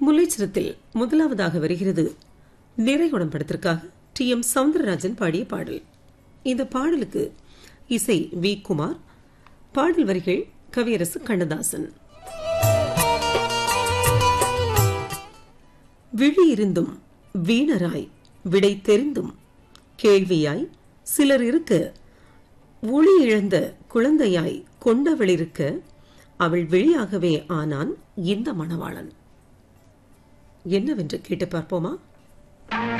முல்லைச்சிரத்தில் முதலாவதாக வருகிறது நிறைகுடம் படத்திற்காக டி எம் சவுந்தரராஜன் பாடிய பாடல் இந்த பாடலுக்கு இசை வி குமார் பாடல் வரிகள் கவியரசு கண்ணதாசன் விழி இருந்தும் வீணராய் விடை தெரிந்தும் கேள்வியாய் சிலர் இருக்க ஒளி இழந்த குழந்தையாய் கொண்டவளிருக்க அவள் வெளியாகவே ஆனான் இந்த மணவாளன் என்னவென்று கேட்டு பார்ப்போமா